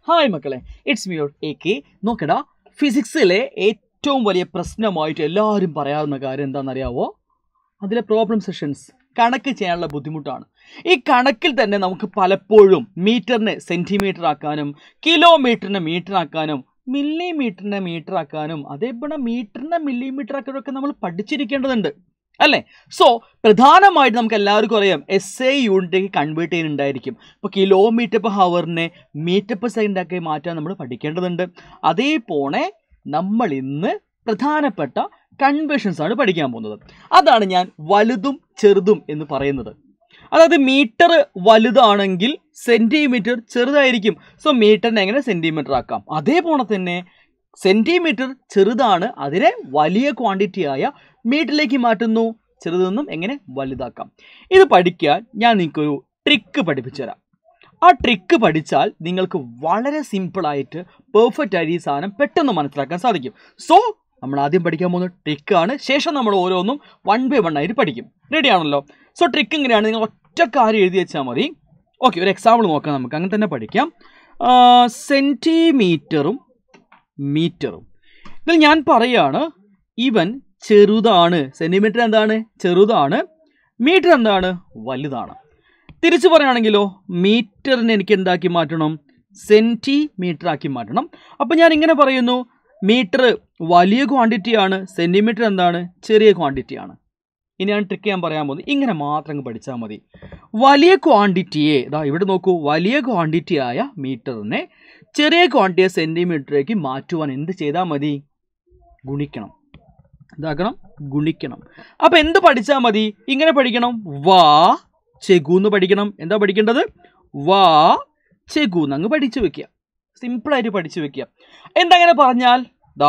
hi മക്കളെ it's മിയോർ A K നോക്കടാ ഫിസിക്സിലെ ഏറ്റവും വലിയ പ്രശ്നമായിട്ട് എല്ലാവരും പറയാവുന്ന കാര്യം എന്താണെന്നറിയാവോ അതിലെ പ്രോബ്ലം സെഷൻസ് കണക്ക് ചെയ്യാനുള്ള ബുദ്ധിമുട്ടാണ് ഈ കണക്കിൽ തന്നെ നമുക്ക് പലപ്പോഴും മീറ്ററിനെ സെൻറ്റിമീറ്റർ ആക്കാനും കിലോമീറ്ററിനെ മീറ്റർ ആക്കാനും മില്ലിമീറ്ററിനെ മീറ്റർ ആക്കാനും അതേപോലെ മീറ്ററിനെ മില്ലിമീറ്റർ ആക്കാനും ഒക്കെ നമ്മൾ പഠിച്ചിരിക്കേണ്ടതുണ്ട് അല്ലേ സോ പ്രധാനമായിട്ട് നമുക്ക് എല്ലാവർക്കും അറിയാം എസ് എ യൂണിറ്റേക്ക് കൺവേർട്ട് ചെയ്യുന്നുണ്ടായിരിക്കും ഇപ്പോൾ കിലോമീറ്റർ പെർ ഹവറിനെ മീറ്റർ പെർ സെക്കൻഡ് ആക്കി മാറ്റാൻ നമ്മൾ പഠിക്കേണ്ടതുണ്ട് അതേപോലെ നമ്മൾ ഇന്ന് പ്രധാനപ്പെട്ട കൺവേർഷൻസ് ആണ് പഠിക്കാൻ പോകുന്നത് അതാണ് ഞാൻ വലുതും ചെറുതും എന്ന് പറയുന്നത് അതായത് മീറ്റർ വലുതാണെങ്കിൽ സെൻറ്റിമീറ്റർ ചെറുതായിരിക്കും സോ മീറ്ററിനെ എങ്ങനെ സെൻറ്റിമീറ്റർ ആക്കാം അതേപോലെ തന്നെ സെൻറ്റിമീറ്റർ ചെറുതാണ് അതിനെ വലിയ ക്വാണ്ടിറ്റി ആയ മീറ്ററിലേക്ക് മാറ്റുന്നു ചെറുതിൽ നിന്നും എങ്ങനെ വലുതാക്കാം ഇത് പഠിക്കാൻ ഞാൻ നിങ്ങൾക്കൊരു ട്രിക്ക് പഠിപ്പിച്ചു തരാം ആ ട്രിക്ക് പഠിച്ചാൽ നിങ്ങൾക്ക് വളരെ സിമ്പിളായിട്ട് പെർഫെക്റ്റ് ആയിട്ട് ഈ സാധനം പെട്ടെന്ന് മനസ്സിലാക്കാൻ സാധിക്കും സോ നമ്മൾ ആദ്യം പഠിക്കാൻ പോകുന്ന ട്രിക്കാണ് ശേഷം നമ്മൾ ഓരോന്നും വൺ ബൈ വൺ ആയിട്ട് പഠിക്കും റെഡി ആണല്ലോ സോ ട്രിക്ക് ഇങ്ങനെയാണ് നിങ്ങൾ ഒറ്റ കാര്യം എഴുതി വെച്ചാൽ മതി ഓക്കെ ഒരു എക്സാമ്പിൾ നോക്കാം നമുക്ക് അങ്ങനെ തന്നെ പഠിക്കാം സെൻറ്റിമീറ്ററും മീറ്ററും ഇതിൽ ഞാൻ പറയാണ് ഇവൻ ചെറുതാണ് സെൻറ്റിമീറ്റർ എന്താണ് ചെറുതാണ് മീറ്റർ എന്താണ് വലുതാണ് തിരിച്ചു പറയുകയാണെങ്കിലോ മീറ്ററിനെ എനിക്ക് എന്താക്കി മാറ്റണം സെൻറ്റിമീറ്റർ ആക്കി മാറ്റണം അപ്പോൾ ഞാൻ ഇങ്ങനെ പറയുന്നു മീറ്റർ വലിയ ക്വാണ്ടിറ്റിയാണ് സെൻറ്റിമീറ്റർ എന്താണ് ചെറിയ ക്വാണ്ടിറ്റിയാണ് ഇനിയാണ് ട്രിക്ക് ഞാൻ പറയാൻ പോകുന്നത് ഇങ്ങനെ മാത്രം അങ്ങ് പഠിച്ചാൽ മതി വലിയ ക്വാണ്ടിറ്റിയെ ഇതാ ഇവിടെ നോക്കൂ വലിയ ക്വാണ്ടിറ്റി ആയ മീറ്ററിനെ ചെറിയ ക്വാണ്ടിറ്റിയെ സെൻറ്റിമീറ്ററിലേക്ക് മാറ്റുവാൻ എന്ത് ചെയ്താൽ മതി ഗുണിക്കണം ഇതാക്കണം ഗുണിക്കണം അപ്പം എന്ത് പഠിച്ചാൽ മതി ഇങ്ങനെ പഠിക്കണം വാ ചെഗൂന്ന് പഠിക്കണം എന്താ പഠിക്കേണ്ടത് വാ ചെഗൂന്ന് അങ്ങ് പഠിച്ചു വെക്കുക സിമ്പിളായിട്ട് പഠിച്ചു വെക്കുക എന്തങ്ങനെ പറഞ്ഞാൽ ദാ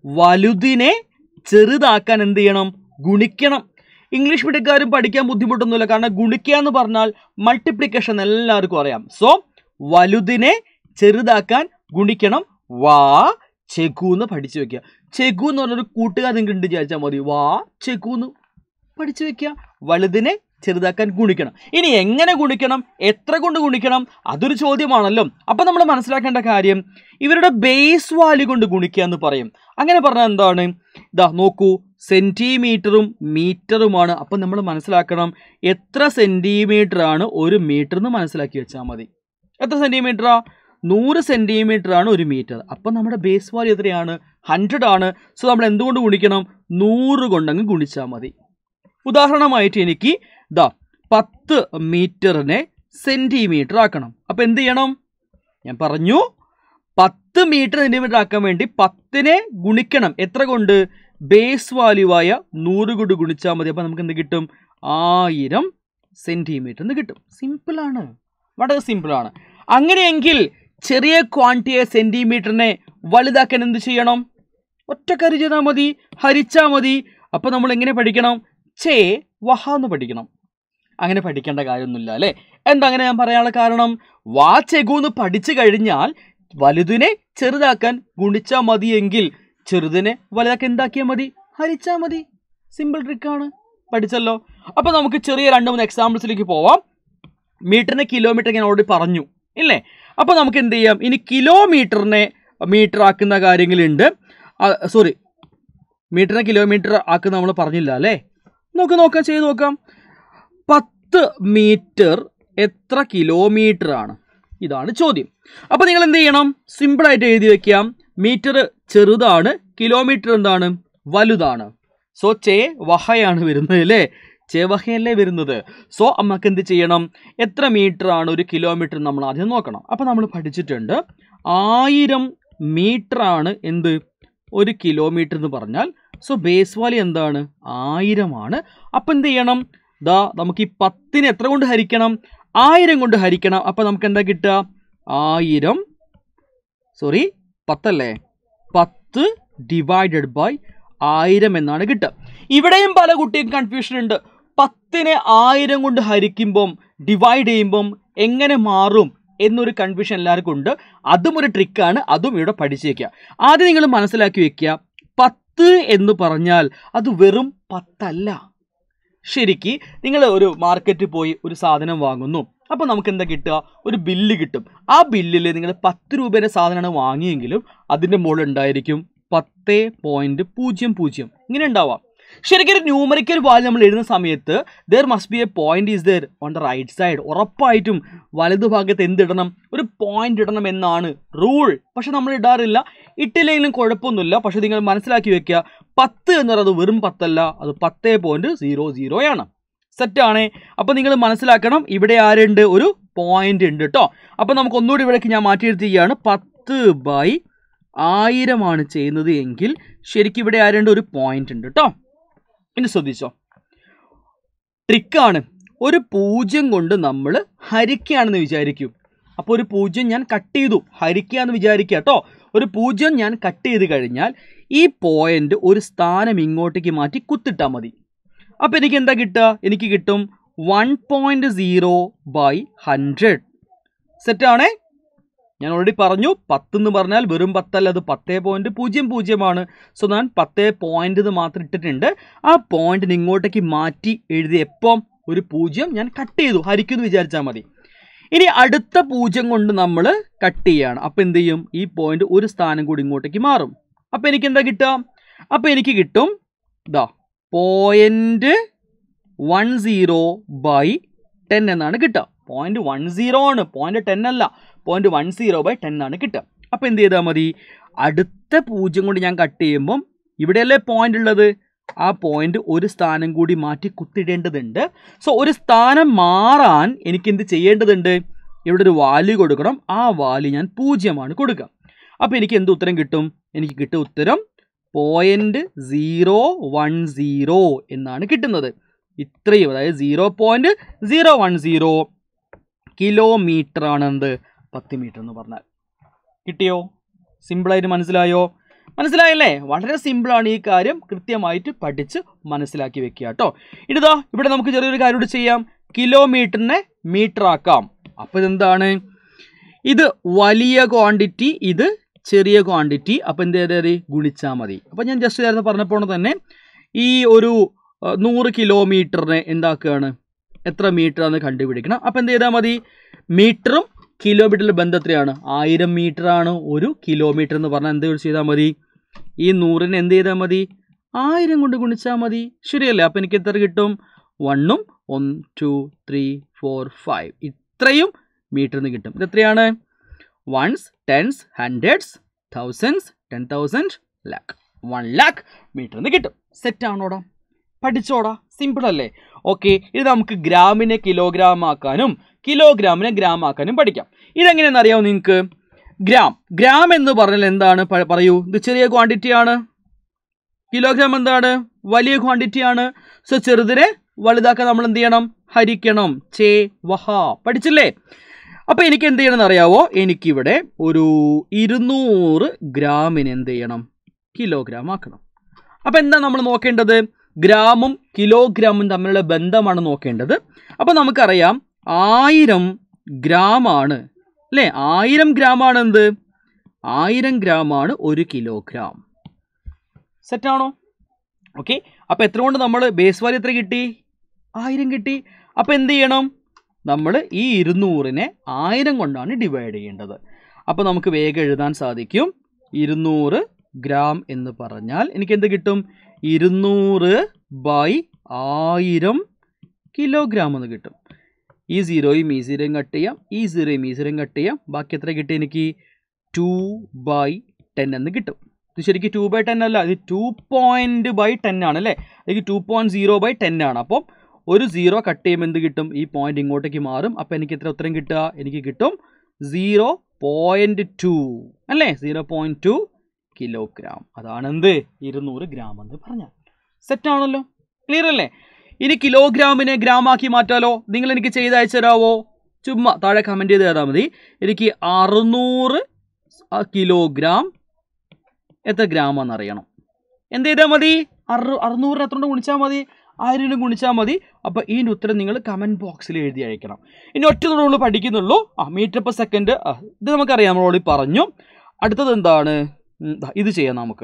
വലുതിനെ ചെറുതാക്കാൻ എന്ത് ചെയ്യണം ഗുണിക്കണം ഇംഗ്ലീഷ് മീഡിയക്കാരും പഠിക്കാൻ ബുദ്ധിമുട്ടൊന്നുമില്ല കാരണം ഗുണിക്കുക എന്ന് പറഞ്ഞാൽ മൾട്ടിപ്ലിക്കേഷൻ എല്ലാവർക്കും അറിയാം സോ വലുതിനെ ചെറുതാക്കാൻ ഗുണിക്കണം വാ ചെഗൂന്ന് പഠിച്ചു വെക്കുക ചെഗു എന്ന് പറഞ്ഞൊരു കൂട്ടുകാരൻ നിങ്ങൾക്ക് ഉണ്ട് വിചാരിച്ചാൽ മതി വാ ചെഗൂന്ന് പഠിച്ചു വെക്കുക വലുതിനെ ചെറുതാക്കാൻ ഗുണിക്കണം ഇനി എങ്ങനെ ഗുണിക്കണം എത്ര കൊണ്ട് ഗുണിക്കണം അതൊരു ചോദ്യമാണല്ലോ അപ്പം നമ്മൾ മനസ്സിലാക്കേണ്ട കാര്യം ഇവരുടെ ബേസ് വാല്യൂ കൊണ്ട് ഗുണിക്കുക എന്ന് പറയും അങ്ങനെ പറഞ്ഞാൽ എന്താണ് ഇതാ നോക്കൂ സെൻറ്റിമീറ്ററും മീറ്ററുമാണ് അപ്പം നമ്മൾ മനസ്സിലാക്കണം എത്ര സെൻറ്റിമീറ്റർ ആണ് ഒരു മീറ്റർ എന്ന് മനസ്സിലാക്കി വെച്ചാൽ മതി എത്ര സെൻറ്റിമീറ്ററാ നൂറ് സെൻറ്റിമീറ്റർ ആണ് ഒരു മീറ്റർ അപ്പം നമ്മുടെ ബേസ് വാല്യൂ എത്രയാണ് ഹൺഡ്രഡ് ആണ് സോ നമ്മൾ എന്തുകൊണ്ട് ഗുണിക്കണം നൂറ് കൊണ്ടങ്ങ് ഗുണിച്ചാൽ മതി ഉദാഹരണമായിട്ട് എനിക്ക് ദാ പത്ത് മീറ്ററിനെ സെൻറ്റിമീറ്റർ ആക്കണം അപ്പോൾ എന്ത് ചെയ്യണം ഞാൻ പറഞ്ഞു പത്ത് മീറ്റർ സെൻറ്റിമീറ്റർ ആക്കാൻ വേണ്ടി പത്തിനെ ഗുണിക്കണം എത്ര കൊണ്ട് ബേസ് വാല്യൂ ആയ നൂറ് കൊണ്ട് ഗുണിച്ചാൽ മതി അപ്പോൾ നമുക്ക് എന്ത് കിട്ടും ആയിരം സെൻറ്റിമീറ്റർ എന്ന് കിട്ടും സിമ്പിളാണ് വളരെ സിമ്പിളാണ് അങ്ങനെയെങ്കിൽ ചെറിയ ക്വാണ്ടിറ്റിയെ സെൻറ്റിമീറ്ററിനെ വലുതാക്കാൻ എന്ത് ചെയ്യണം ഒറ്റക്കാരി ചെയ്താൽ മതി ഹരിച്ചാൽ മതി അപ്പോൾ നമ്മൾ എങ്ങനെ പഠിക്കണം ചേ വഹ എന്ന് പഠിക്കണം അങ്ങനെ പഠിക്കേണ്ട കാര്യമൊന്നുമില്ല അല്ലേ എന്താ അങ്ങനെ ഞാൻ പറയാനുള്ള കാരണം വാ ചെകുന്ന് പഠിച്ചു കഴിഞ്ഞാൽ വലുതിനെ ചെറുതാക്കാൻ ഗുണിച്ചാൽ മതിയെങ്കിൽ ചെറുതിനെ വലുതാക്കാൻ എന്താക്കിയാൽ മതി ഹരിച്ചാൽ മതി സിമ്പിൾ ട്രിക്കാണ് പഠിച്ചല്ലോ അപ്പോൾ നമുക്ക് ചെറിയ രണ്ട് മൂന്ന് എക്സാമ്പിൾസിലേക്ക് പോവാം മീറ്ററിനെ കിലോമീറ്റർ ഞാൻ ഓൾറെഡി പറഞ്ഞു ഇല്ലേ അപ്പോൾ നമുക്ക് എന്ത് ചെയ്യാം ഇനി കിലോമീറ്ററിനെ മീറ്റർ ആക്കുന്ന കാര്യങ്ങളുണ്ട് സോറി മീറ്ററിനെ കിലോമീറ്റർ ആക്കുന്ന നമ്മൾ പറഞ്ഞില്ല അല്ലേ നമുക്ക് നോക്കാം ചെയ്ത് നോക്കാം പത്ത് മീറ്റർ എത്ര കിലോമീറ്റർ ആണ് ഇതാണ് ചോദ്യം അപ്പോൾ നിങ്ങൾ എന്ത് ചെയ്യണം സിമ്പിളായിട്ട് എഴുതി വെക്കാം മീറ്റർ ചെറുതാണ് കിലോമീറ്റർ എന്താണ് വലുതാണ് സോ ചേ വഹയാണ് വരുന്നത് അല്ലേ ചേ വഹയല്ലേ വരുന്നത് സോ നമുക്ക് എന്ത് ചെയ്യണം എത്ര മീറ്റർ ആണ് ഒരു കിലോമീറ്റർ നമ്മൾ ആദ്യം നോക്കണം അപ്പോൾ നമ്മൾ പഠിച്ചിട്ടുണ്ട് ആയിരം മീറ്റർ ആണ് എന്ത് ഒരു കിലോമീറ്റർ എന്ന് പറഞ്ഞാൽ സോ ബേസ് വാല്യൂ എന്താണ് ആയിരമാണ് അപ്പം എന്ത് ചെയ്യണം ദാ നമുക്ക് ഈ പത്തിന് എത്ര കൊണ്ട് ഹരിക്കണം ആയിരം കൊണ്ട് ഹരിക്കണം അപ്പം നമുക്ക് എന്താ കിട്ടുക ആയിരം സോറി പത്തല്ലേ പത്ത് ഡിവൈഡഡ് ബൈ ആയിരം എന്നാണ് കിട്ടുക ഇവിടെയും പല കുട്ടികൾക്കും കൺഫ്യൂഷൻ ഉണ്ട് പത്തിനെ ആയിരം കൊണ്ട് ഹരിക്കുമ്പം ഡിവൈഡ് ചെയ്യുമ്പം എങ്ങനെ മാറും എന്നൊരു കൺഫ്യൂഷൻ എല്ലാവർക്കും ഉണ്ട് അതും ഒരു ട്രിക്കാണ് അതും ഇവിടെ പഠിച്ചേക്കുക ആദ്യം നിങ്ങൾ മനസ്സിലാക്കി വെക്കുക പത്ത് എന്ന് പറഞ്ഞാൽ അത് വെറും പത്തല്ല ശരിക്ക് നിങ്ങൾ ഒരു മാർക്കറ്റിൽ പോയി ഒരു സാധനം വാങ്ങുന്നു അപ്പോൾ നമുക്ക് എന്താ കിട്ടുക ഒരു ബില്ല് കിട്ടും ആ ബില്ലിൽ നിങ്ങൾ പത്ത് രൂപയുടെ സാധനമാണ് വാങ്ങിയെങ്കിലും അതിൻ്റെ മുകളിൽ ഉണ്ടായിരിക്കും പത്ത് പോയിൻറ്റ് പൂജ്യം പൂജ്യം ഇങ്ങനെ ഉണ്ടാവാം ശരിക്കും ഒരു ന്യൂമറിക്കൽ വാല്യൂ നമ്മൾ എഴുതുന്ന സമയത്ത് there must be a point is there on the right side ഉറപ്പായിട്ടും വലതുഭാഗത്ത് എന്തിടണം ഒരു പോയിന്റ് ഇടണം എന്നാണ് റൂൾ പക്ഷെ നമ്മൾ ഇടാറില്ല ഇട്ടില്ലെങ്കിലും കുഴപ്പമൊന്നുമില്ല പക്ഷെ നിങ്ങൾ മനസ്സിലാക്കി വെക്കുക പത്ത് എന്ന് പറയുന്നത് വെറും പത്തല്ല അത് പത്ത് പോയിന്റ് സീറോ സീറോയാണ് സെറ്റാണ് അപ്പോൾ നിങ്ങൾ മനസ്സിലാക്കണം ഇവിടെ ആരുണ്ട് ഒരു പോയിന്റ് ഉണ്ട് കേട്ടോ അപ്പോൾ നമുക്ക് ഒന്നുകൂടി ഇവിടേക്ക് ഞാൻ മാറ്റി എഴുതുകയാണ് പത്ത് ബൈ ആയിരമാണ് ചെയ്യുന്നത് എങ്കിൽ ശരിക്കും ഇവിടെ ആരുണ്ട് ഒരു പോയിന്റ് ഉണ്ട് കേട്ടോ ഇനി ശ്രദ്ധിച്ചോ ട്രിക്കാണ് ഒരു പൂജ്യം കൊണ്ട് നമ്മൾ ഹരിക്കുകയാണെന്ന് വിചാരിക്കും അപ്പോൾ ഒരു പൂജ്യം ഞാൻ കട്ട് ചെയ്തു ഹരിക്കുക എന്ന് വിചാരിക്കുക കേട്ടോ ഒരു പൂജ്യം ഞാൻ കട്ട് ചെയ്ത് കഴിഞ്ഞാൽ ഈ പോയിന്റ് ഒരു സ്ഥാനം ഇങ്ങോട്ടേക്ക് മാറ്റി കുത്തിട്ടാൽ മതി അപ്പോൾ എനിക്ക് എന്താ കിട്ടുക എനിക്ക് കിട്ടും one point zero by hundred സെറ്റാണേ ഞാൻ ഓൾറെഡി പറഞ്ഞു പത്ത് എന്ന് പറഞ്ഞാൽ വെറും പത്തല്ല അത് പത്തേ പോയിൻറ്റ് പൂജ്യം പൂജ്യമാണ് സോ ഞാൻ പത്തേ പോയിൻ്റ് എന്ന് മാത്രം ഇട്ടിട്ടുണ്ട് ആ പോയിന്റിന് ഇങ്ങോട്ടേക്ക് മാറ്റി എഴുതി എപ്പം ഒരു പൂജ്യം ഞാൻ കട്ട് ചെയ്തു ഹരിക്കുമെന്ന് വിചാരിച്ചാൽ മതി ഇനി അടുത്ത പൂജ്യം കൊണ്ട് നമ്മൾ കട്ട് ചെയ്യാണ് അപ്പോൾ എന്ത് ചെയ്യും ഈ പോയിന്റ് ഒരു സ്ഥാനം കൂടി ഇങ്ങോട്ടേക്ക് മാറും അപ്പോൾ എനിക്ക് എന്താ കിട്ടുക അപ്പോൾ എനിക്ക് കിട്ടും ഇതാ point one zero by ten എന്നാണ് കിട്ടുക പോയിന്റ് വൺ സീറോ ആണ് പോയിന്റ് ടെൻ അല്ല point one zero by ten ആണ് കിട്ടുക അപ്പോൾ എന്ത് ചെയ്താൽ മതി അടുത്ത പൂജ്യം കൊണ്ട് ഞാൻ കട്ട് ചെയ്യുമ്പം ഇവിടെയല്ലേ പോയിന്റ് ഉള്ളത് ആ പോയിന്റ് ഒരു സ്ഥാനം കൂടി മാറ്റി കുത്തിടേണ്ടതുണ്ട് സോ ഒരു സ്ഥാനം മാറാൻ എനിക്ക് എന്ത് ചെയ്യേണ്ടതുണ്ട് ഇവിടെ ഒരു വാല്യൂ കൊടുക്കണം ആ വാല്യൂ ഞാൻ പൂജ്യമാണ് കൊടുക്കുക അപ്പോൾ എനിക്ക് എന്ത് ഉത്തരം കിട്ടും എനിക്ക് കിട്ടും ഉത്തരം പോയിന്റ് സീറോ വൺ സീറോ എന്നാണ് കിട്ടുന്നത് ഇത്രയും അതായത് zero point zero one zero kilometre ആണ് എന്ത് പത്ത് മീറ്റർ എന്ന് പറഞ്ഞാൽ കിട്ടിയോ സിമ്പിളായിട്ട് മനസ്സിലായോ മനസ്സിലായല്ലേ വളരെ സിമ്പിളാണ് ഈ കാര്യം കൃത്യമായിട്ട് പഠിച്ച് മനസ്സിലാക്കി വെക്കുക കേട്ടോ ഇനിതാ ഇവിടെ നമുക്ക് ചെറിയൊരു കാര്യം കൂടി ചെയ്യാം കിലോമീറ്ററിനെ മീറ്റർ ആക്കാം അപ്പോൾ ഇതെന്താണ് ഇത് വലിയ ക്വാണ്ടിറ്റി ഇത് ചെറിയ ക്വാണ്ടിറ്റി അപ്പോൾ എന്ത് ചെയ്താൽ ഗുണിച്ചാൽ മതി അപ്പോൾ ഞാൻ ജസ്റ്റ് നേരത്തെ പറഞ്ഞപ്പോൾ തന്നെ ഈ ഒരു അഹ്, നൂറ് കിലോമീറ്ററിനെ എന്താക്കുകയാണ് എത്ര മീറ്റർ ആണെന്ന് കണ്ടുപിടിക്കണം അപ്പോൾ എന്ത് ചെയ്താൽ മതി മീറ്ററും കിലോമീറ്ററിൽ ബന്ധം എത്രയാണ് ആയിരം മീറ്റർ ആണ് ഒരു കിലോമീറ്റർ എന്ന് പറഞ്ഞാൽ എന്ത് ചെയ്താൽ മതി ഈ നൂറിന് എന്ത് ചെയ്താൽ മതി ആയിരം കൊണ്ട് ഗുണിച്ചാൽ മതി ശരിയല്ലേ അപ്പോൾ എനിക്ക് എത്ര കിട്ടും വണ്ണും one two three four five ഇത്രയും മീറ്ററിന് കിട്ടും ഇത് എത്രയാണ് ones tens hundreds thousands ten thousand lakh one lakh മീറ്ററിന് കിട്ടും സെറ്റാണോടാ പഠിച്ചോടാ സിമ്പിൾ അല്ലേ ഓക്കെ ഇത് നമുക്ക് ഗ്രാമിനെ കിലോഗ്രാം ആക്കാനും കിലോഗ്രാമിനെ ഗ്രാം ആക്കാനും പഠിക്കാം ഇതെങ്ങനെയാണെന്ന് അറിയാമോ നിങ്ങൾക്ക് ഗ്രാം ഗ്രാം എന്ന് പറഞ്ഞാൽ എന്താണ് പ- പറയൂ ഇത് ചെറിയ ക്വാണ്ടിറ്റി ആണ് കിലോഗ്രാം എന്താണ് വലിയ ക്വാണ്ടിറ്റി ആണ് സോ ചെറുതിനെ വലുതാക്കാൻ നമ്മൾ എന്ത് ചെയ്യണം ഹരിക്കണം ചേ വഹ പഠിച്ചില്ലേ അപ്പോൾ എനിക്ക് എന്ത് ചെയ്യണം അറിയാവോ എനിക്കിവിടെ ഒരു ഇരുന്നൂറ് ഗ്രാമിന് എന്ത് ചെയ്യണം കിലോഗ്രാം ആക്കണം അപ്പോൾ എന്താ നമ്മൾ നോക്കേണ്ടത് ഗ്രാമും കിലോഗ്രാമും തമ്മിലുള്ള ബന്ധമാണ് നോക്കേണ്ടത് അപ്പോൾ നമുക്കറിയാം ആയിരം ഗ്രാമാണ് അല്ലേ ആയിരം ഗ്രാമാണ് എന്ത് ആയിരം ഗ്രാമാണ് ഒരു കിലോഗ്രാം സെറ്റാണോ ഓക്കെ അപ്പോൾ എത്ര കൊണ്ട് നമ്മൾ ബേസ് വാല്യൂ എത്ര കിട്ടി ആയിരം കിട്ടി അപ്പോൾ എന്ത് ചെയ്യണം നമ്മൾ ഈ ഇരുന്നൂറിനെ ആയിരം കൊണ്ടാണ് ഡിവൈഡ് ചെയ്യേണ്ടത് അപ്പോൾ നമുക്ക് വേഗം എഴുതാൻ സാധിക്കും ഇരുന്നൂറ് ഗ്രാം എന്ന് പറഞ്ഞാൽ എനിക്ക് എന്ത് കിട്ടും ഇരുന്നൂറ് ബൈ ആയിരം കിലോഗ്രാം എന്ന് കിട്ടും ഈ സീറോയും ഈ സീറോയും കട്ട് ചെയ്യാം ഈ സീറോയും ഈ സീറോയും കട്ട് ചെയ്യാം ബാക്കി എത്ര കിട്ടി എനിക്ക് ടു ബൈ ടെൻ എന്ന് കിട്ടും ഇത് ശരിക്കും ടു ബൈ ടെൻ അല്ല ഇത് ടു പോയിൻറ്റ് ബൈ ടെൻ ആണ് അല്ലേ എനിക്ക് two point zero by ten ആണ് അപ്പം ഒരു സീറോ കട്ട് ചെയ്യുമ്പോൾ എന്ത് കിട്ടും ഈ പോയിന്റ് ഇങ്ങോട്ടേക്ക് മാറും അപ്പോൾ എനിക്ക് എത്ര ഉത്തരം കിട്ടുക എനിക്ക് കിട്ടും സീറോ പോയിൻറ്റ് ടു അല്ലേ സീറോ പോയിൻറ്റ് ടു കിലോഗ്രാം അതാണ് എന്ത് ഇരുന്നൂറ് ഗ്രാം എന്ന് പറഞ്ഞാൽ സെറ്റാണല്ലോ ക്ലിയർ അല്ലേ ഇനി കിലോഗ്രാമിനെ ഗ്രാം ആക്കി മാറ്റാലോ നിങ്ങൾ എനിക്ക് ചെയ്ത് അയച്ചു തരാവോ ചുമ്മാ താഴെ കമൻറ്റ് ചെയ്ത് തരാൽ മതി എനിക്ക് അറുന്നൂറ് കിലോഗ്രാം എത്ര ഗ്രാമാണെന്ന് അറിയണം എന്ത് ചെയ്താൽ മതി അറു അറുന്നൂറിന് എത്ര കൊണ്ട് ഗുണിച്ചാൽ മതി ആയിരം ഗുണിച്ചാൽ മതി അപ്പോൾ ഇതിൻ്റെ ഉത്തരം നിങ്ങൾ കമൻറ്റ് ബോക്സിൽ എഴുതി അയക്കണം ഇനി ഒറ്റ നമ്മൾ പഠിക്കുന്നുള്ളൂ ആ മീറ്റർ പെർ സെക്കൻഡ് ഇത് നമുക്കറിയാം നമ്മൾ ഓൾറെഡി പറഞ്ഞു അടുത്തത് എന്താണ് ഉം, ദാ ഇത് ചെയ്യാം നമുക്ക്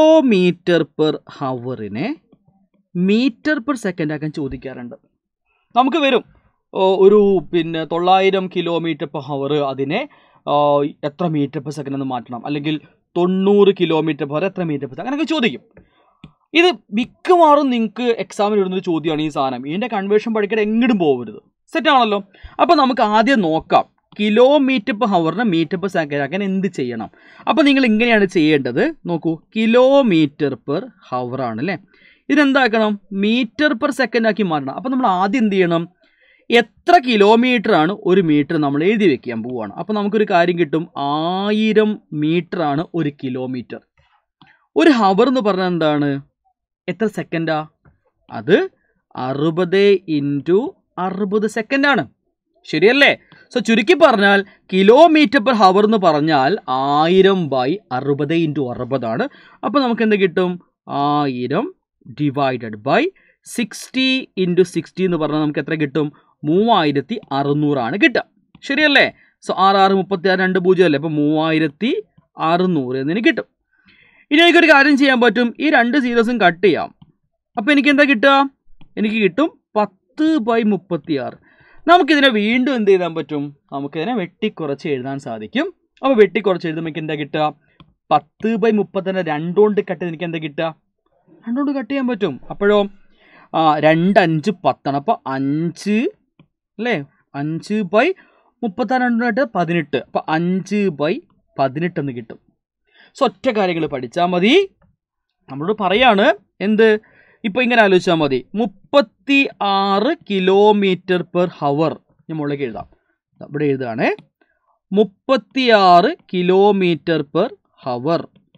കിലോമീറ്റർ പെർ ഹവറിനെ മീറ്റർ പെർ സെക്കൻഡ് ആക്കാൻ ചോദിക്കാറുണ്ട് നമുക്ക് വരും ഓ, ഒരു പിന്നെ തൊള്ളായിരം കിലോമീറ്റർ പെർ ഹവർ അതിനെ ആ, എത്ര മീറ്റർ പെർ സെക്കൻഡ് എന്ന് മാറ്റണം അല്ലെങ്കിൽ തൊണ്ണൂറ് കിലോമീറ്റർ പെർ എത്ര മീറ്റർ പെർ അങ്ങനെയൊക്കെ ചോദിക്കും ഇത് മിക്കവാറും നിങ്ങൾക്ക് എക്സാമിന് വരുന്നൊരു ചോദ്യമാണ് ഈ സാധനം ഇതിൻ്റെ കൺവേർഷൻ പഠിക്കാൻ എങ്ങോട്ടും പോകരുത് സെറ്റ് ആണല്ലോ അപ്പോൾ നമുക്ക് ആദ്യം നോക്കാം കിലോമീറ്റർ പെർ ഹവറിന് മീറ്റർ പെർ സെക്കൻഡ് ആക്കാൻ എന്ത് ചെയ്യണം അപ്പോൾ നിങ്ങൾ ഇങ്ങനെയാണ് ചെയ്യേണ്ടത് നോക്കൂ കിലോമീറ്റർ പെർ ഹവർ ആണ് അല്ലേ ഇതെന്താക്കണം മീറ്റർ പെർ സെക്കൻഡ് ആക്കി മാറ്റണം അപ്പോൾ നമ്മൾ ആദ്യം എന്ത് ചെയ്യണം എത്ര കിലോമീറ്റർ ആണ് ഒരു മീറ്റർ നമ്മൾ എഴുതി വെക്കാൻ പോവുകയാണ് അപ്പോൾ നമുക്കൊരു കാര്യം കിട്ടും ആയിരം മീറ്റർ ആണ് ഒരു കിലോമീറ്റർ ഒരു ഹവർ എന്ന് പറഞ്ഞാൽ എന്താണ് എത്ര സെക്കൻഡാ അത് അറുപത് ഇൻറ്റു അറുപത് സെക്കൻഡാണ് ശരിയല്ലേ സോ ചുരുക്കി പറഞ്ഞാൽ കിലോമീറ്റർ പെർ ഹവർ എന്ന് പറഞ്ഞാൽ ആയിരം ബൈ അറുപത് ഇൻറ്റു അറുപതാണ് അപ്പോൾ നമുക്ക് എന്ത് കിട്ടും ആയിരം divided by sixty into sixty എന്ന് പറഞ്ഞാൽ നമുക്ക് എത്ര കിട്ടും മൂവായിരത്തി അറുന്നൂറാണ് കിട്ടുക ശരിയല്ലേ സോ ആറ് ആറ് മുപ്പത്തി ആറ് രണ്ട് പൂജ്യം അല്ലേ അപ്പോൾ മൂവായിരത്തി അറുന്നൂറ് എന്നിന് കിട്ടും ഇനി എനിക്കൊരു കാര്യം ചെയ്യാൻ പറ്റും ഈ രണ്ട് സീറോസും കട്ട് ചെയ്യാം അപ്പോൾ എനിക്ക് എന്താ കിട്ടുക എനിക്ക് കിട്ടും പത്ത് ബൈ മുപ്പത്തി ആറ് നമുക്കിതിനെ വീണ്ടും എന്ത് ചെയ്യാൻ പറ്റും നമുക്കിതിനെ വെട്ടിക്കുറച്ച് എഴുതാൻ സാധിക്കും അപ്പോൾ വെട്ടിക്കുറച്ച് എഴുതുമ്പോൾ എനിക്ക് എന്താ കിട്ടുക പത്ത് ബൈ മുപ്പത്തിനെ രണ്ടുകൊണ്ട് കട്ട് ചെയ്ത് എനിക്ക് എന്താ കിട്ടുക രണ്ടുകൊണ്ട് കട്ട് ചെയ്യാൻ പറ്റും അപ്പോഴോ ആ രണ്ട് അഞ്ച് പത്താണ് അപ്പോൾ അഞ്ച് അല്ലേ അഞ്ച് ബൈ മുപ്പത്താറ് രണ്ടായിട്ട് പതിനെട്ട് അപ്പോൾ അഞ്ച് ബൈ പതിനെട്ട് എന്ന് കിട്ടും സോ ഒറ്റ കാര്യങ്ങൾ പഠിച്ചാൽ മതി നമ്മളോട് പറയാണ് എന്ത് ഇപ്പോൾ ഇങ്ങനെ ആലോചിച്ചാൽ മതി മുപ്പത്തി ആറ് കിലോമീറ്റർ പെർ ഹവർ ഞാൻ മുകളിലേക്ക് എഴുതാം ദാ ഇവിടെ എഴുതുകയാണേ മുപ്പത്തിയാറ് കിലോമീറ്റർ പെർ ഹവർ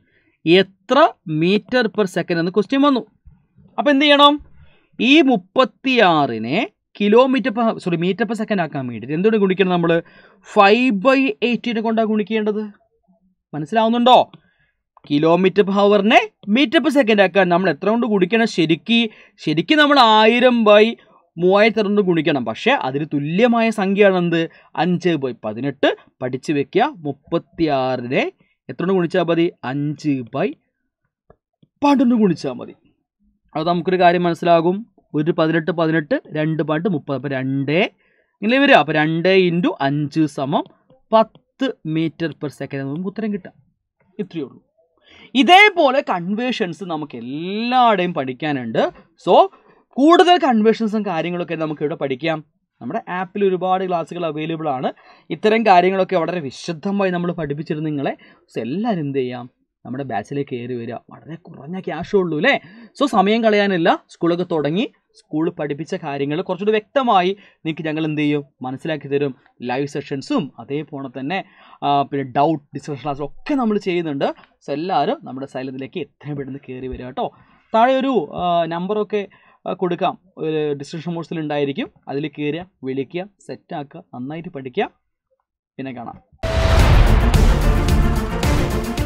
എത്ര മീറ്റർ പെർ സെക്കൻഡ് എന്ന് ക്വസ്റ്റ്യൻ വന്നു അപ്പോൾ എന്ത് ചെയ്യണം ഈ മുപ്പത്തിയാറിനെ kilometre per sorry metre per second ആക്കാൻ വേണ്ടിയിട്ട് എന്തുകൊണ്ട് ഗുണിക്കണം നമ്മൾ ഫൈവ് ബൈ എയ്റ്റീനെ കൊണ്ടാണ് ഗുണിക്കേണ്ടത് മനസ്സിലാവുന്നുണ്ടോ കിലോമീറ്റർ പെർ ഹവറിനെ മീറ്റർ പെർ സെക്കൻഡ് ആക്കാൻ നമ്മൾ എത്ര കൊണ്ട് ഗുണിക്കണം ശരിക്ക് ശരിക്കും നമ്മൾ ആയിരം ബൈ മൂവായിരത്തി അറുന്നൂറ് ഗുണിക്കണം പക്ഷേ അതിന് തുല്യമായ സംഖ്യയാണ് എന്ത് അഞ്ച് ബൈ പതിനെട്ട് പഠിച്ചു വെക്കുക മുപ്പത്തിയാറിനെ എത്ര കൊണ്ട് ഗുണിച്ചാൽ മതി അഞ്ച് ബൈ പന്ത്രണ്ട് ഗുണിച്ചാൽ മതി അത് നമുക്കൊരു കാര്യം മനസ്സിലാകും ഒരു പതിനെട്ട് പതിനെട്ട് രണ്ട് പണ്ട് മുപ്പത് അപ്പോൾ രണ്ട് ഇങ്ങനെ വരിക അപ്പോൾ രണ്ട് ഇൻറ്റു അഞ്ച് സമം പത്ത് മീറ്റർ പെർ സെക്കൻഡ് നമുക്ക് ഉത്തരം കിട്ടാം ഇത്രയേ ഉള്ളൂ ഇതേപോലെ കൺവേർഷൻസ് നമുക്ക് എല്ലായിടെയും പഠിക്കാനുണ്ട് സോ കൂടുതൽ കൺവേർഷൻസും കാര്യങ്ങളൊക്കെ നമുക്ക് ഇവിടെ പഠിക്കാം നമ്മുടെ ആപ്പിൽ ഒരുപാട് ക്ലാസ്സുകൾ അവൈലബിൾ ആണ് ഇത്തരം കാര്യങ്ങളൊക്കെ വളരെ വിശദമായി നമ്മൾ പഠിപ്പിച്ചിരുന്നു നിങ്ങളെ സോ എല്ലാവരും എന്ത് ചെയ്യാം നമ്മുടെ ബാച്ചിലേക്ക് കയറി വരിക വളരെ കുറഞ്ഞ ക്യാഷേ ഉള്ളൂ അല്ലേ സോ സമയം കളയാനില്ല സ്കൂളൊക്കെ തുടങ്ങി സ്കൂളിൽ പഠിപ്പിച്ച കാര്യങ്ങൾ കുറച്ചുകൂടി വ്യക്തമായി നിങ്ങൾക്ക് ഞങ്ങൾ എന്ത് ചെയ്യും മനസ്സിലാക്കി തരും ലൈവ് സെഷൻസും അതേപോലെ തന്നെ ആ, പിന്നെ ഡൗട്ട് ഡിസ്കഷൻ ക്ലാസ്സും ഒക്കെ നമ്മൾ ചെയ്യുന്നുണ്ട് സോ എല്ലാവരും നമ്മുടെ സൈലത്തിലേക്ക് എത്രയും പെട്ടെന്ന് കയറി വരിക കേട്ടോ താഴെ ഒരു ആ, നമ്പറൊക്കെ ആ, കൊടുക്കാം ഒരു ഡിസ്ക്രിപ്ഷൻ ബോക്സിൽ ഉണ്ടായിരിക്കും അതിൽ കയറുക വിളിക്കുക സെറ്റാക്കുക നന്നായിട്ട് പഠിക്കുക പിന്നെ കാണാം